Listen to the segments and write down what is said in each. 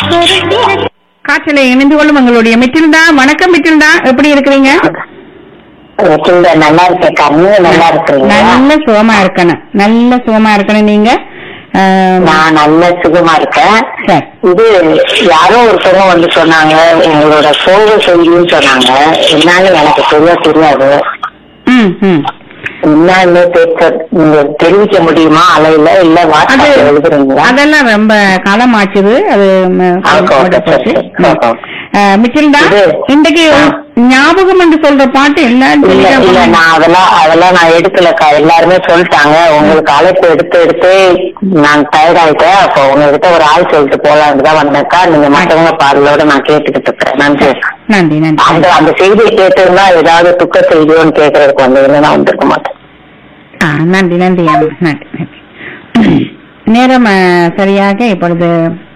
காற்றில இணைந்து கொள்ளும் உங்களுடைய மிட்டில்டா வணக்கம் மிட்டில்டா எப்படி இருக்கிறீங்க வச்சுங்க நல்லா இருக்கேக்கா நீங்க நல்லா இருக்கிறீங்க நல்ல சுகமா இருக்கணும் நல்ல சுகமா இருக்கணும் நீங்க ஆஹ், நான் நல்ல சுகமா இருக்கேன் சரி இது யாரோ ஒருத்தவங்க வந்து சொன்னாங்க எங்களோட சோக செய்தின்னு சொன்னாங்க என்னன்னு எனக்கு சரியா தெரியாது ம் ம் என்னன்னு பேச நீங்க தெரிவிக்க முடியுமா அலையில இல்ல அது வாட்ஸ்அப்ல எழுதுறீங்களா அதெல்லாம் ரொம்ப காலம் ஆச்சுது அது ம- ஓகே, ஓகே, போச்சு. சரி, சரி. ஓகே. ஆஹ், மிட்டில்டா இது- இன்றைக்கு ஆ. ஞாபகம் என்று சொல்ற பாட்டு இல்ல இல்ல எல்லாம் நான் அதெல்லாம் அதெல்லாம் நான் எடுக்கலக்கா எல்லாருமே சொல்லிட்டாங்க உங்களுக்கு அழைப்பு எடுத்து எடுத்து நான் டயர்ட் ஆயிட்டேன் அப்போ உங்ககிட்ட ஒரு ஆள் சொல்லிட்டு போலான்னு தான் வந்தேக்கா நீங்க மத்தவங்க பாடலோட நான் கேட்டுக்கிட்டு இருக்கிறேன் நன்றி நன்றி நன்றி அந்த அந்த செய்தியை கேட்டிருந்தா ஏதாவது துக்க செய்தியோன்னு கேட்கறதுக்கு வந்ததுன்னு நான் வந்திருக்க மாட்டேன் ஆ, நன்றி நன்றி அம்மா, நன்றி நன்றி நேரம் ஆ, சரியாக இப்பொழுது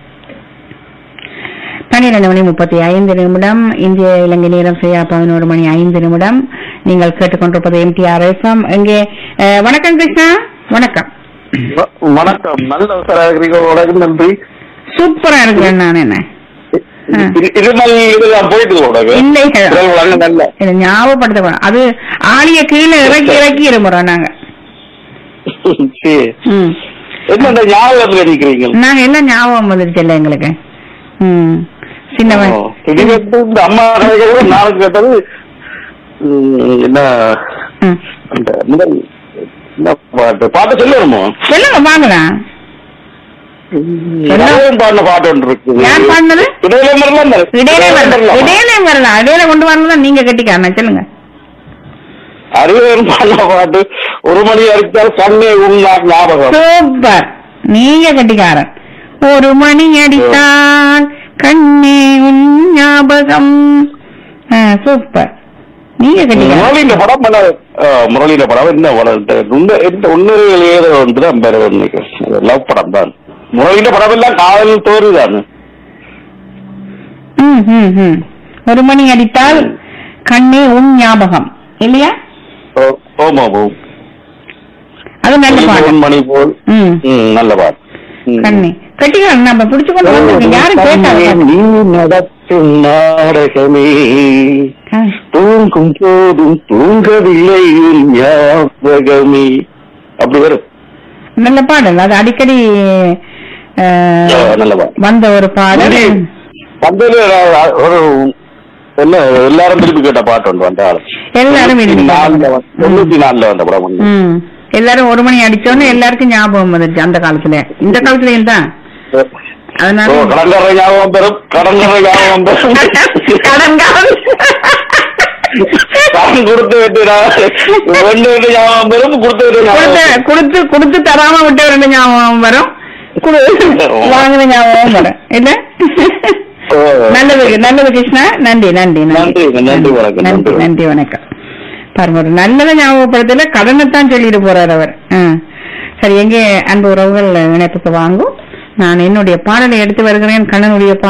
பன்னிரண்டு மணி முப்பத்தி ஐந்து நிமிடம் இந்திய இலங்கை நேரம் சரியா பதினோரு மணி ஐந்து நிமிடம் நீங்கள் கேட்டுக்கொண்டிருப்பது எம்டிஆர் எஃப்எம் இங்கே ஆ, வணக்கம் கிருஷ்ணா வணக்கம் வ- வணக்கம் நல்ல இருக்கிறீங்க உனக்கு நன்றி சூப்பரா இருக்கிறேன் நான் என்ன ஆ. இது- இது நல்ல இது நான் போயிட்டு உனக்கு இல்லை குரல் வழங்க நல்ல இதை ஞாபகப்படுத்த வேணாம். அது ஆளிய கீழே இறக்கி இறக்கி இருமுறோம் நாங்க சரி. ம் என்ன இந்த ஞாபகத்துல நிக்கிறீங்க நாங்க எல்லாம் ஞாபகம் வந்துருச்சு இல்லை எங்களுக்கு ம் சின்னவன் ஓ, இது வந்து இந்த அம்மா கதைகள் நானும் கேட்டது ம், என்ன ம். அந்த முதல் என்ன பாட்டு பாட்டு சொல்லணுமோ சொல்லுங்க வாங்கலாம் எல்லாரும் பாடின பாட்டு ஒன்று இருக்கு யார் பாடினது? இடையில மரலாம் இந்த- இடையிலே வரலாம் வரலாம். இடையிலே வரலாம் இடையில கொண்டு வரலாம் நீங்க கட்டிக்காரன சொல்லுங்க அறிவியல் பாடின பாட்டு ஒரு மணி அடித்தால் கண்ணே உண்ணா ஞாபகம் சூப்பர் நீங்க கட்டிக்காரன் ஒரு மணி அடித்தால் கண்ணே உன் ஞாபகம் ஆ, சூப்பர் நீங்க கட்டிக்காரன் முரளியில படம் பண்ண முரளியில படம் என்ன படம் உன்னர்கள் ஏதோ ஒன்று தான் பேர் நினைக்கிறேன் லவ் படம் தான் முரளியில படம் எல்லாம் காதல் தோறு தான் ம், ம், ம். ஒரு மணி அடித்தால் கண்ணே உன் ஞாபகம் இல்லையா ஓமா ஓம் அது நல்ல பாடம் மணி போல் ம் ம், நல்ல பாடம் ம். கண்ணே கட்டிக்காரன் நம்ம பிடிச்சு கொண்டு வந்திருக்கோம் யாரும் கண்ணே, கேட்டாங்க நீ நடத்தும் நாடகமே தூங்கும் போதும் தூங்கவில்லை உன் ஞாபகமே அப்படி வரும் நல்ல பாடல் அது அடிக்கடி அஹ், ஆ, நல்ல பாடம் வந்த ஒரு பாடல் நன்றி. வந்ததுல ஒரு என்ன எல்லாரும் திருப்பி கேட்ட பாட்டு ஒன்று வந்த ஆளு எல்லாரும் தொண்ணூத்தி விரும்பி நாலுல வந்த- தொண்ணூத்தி நாலுல வந்த படம் ஒண்ணு. ம். எல்லாரும் ஒரு மணி அடிச்சோன்னு எல்லாருக்கும் ஞாபகம் வந்துருச்சு அந்த காலத்துல இந்த காலத்துலயும் தான் ஓ, அதனால கடற்கரை ஞாபகம் பெறும் கடற்கரை ஞாபகம் பெறும் கடன்காரன். கடன் கொடுத்து விட்டுடா ரெண்டு விட்டு ஞாபகம் பெறும் கொடுத்து விட்டு கொடுத்து ஞாபகம் கொடுத்து கொடுத்து தராம விட்ட ரெண்டு ஞாபகம் வரும் குடு- வாங்கின ஞாபகம் வரும் இல்ல ஓ. நல்லது நல்லது கிருஷ்ணா நன்றி நன்றி நன்றி, நன்றி, வணக்கம், நன்றி நன்றி. நன்றி வணக்கம் பாருங்க ஒரு நல்லதை ஞாபகப்படுத்தல கடனைத்தான் சொல்லிட்டு போறார் அவர் ஆ. சரி எங்கே அன்பு உறவுகள் இணைப்புக்கு வாங்கும் நான் என்னுடைய பாடலை எடுத்து வருகிறேன் கண்ணனுடைய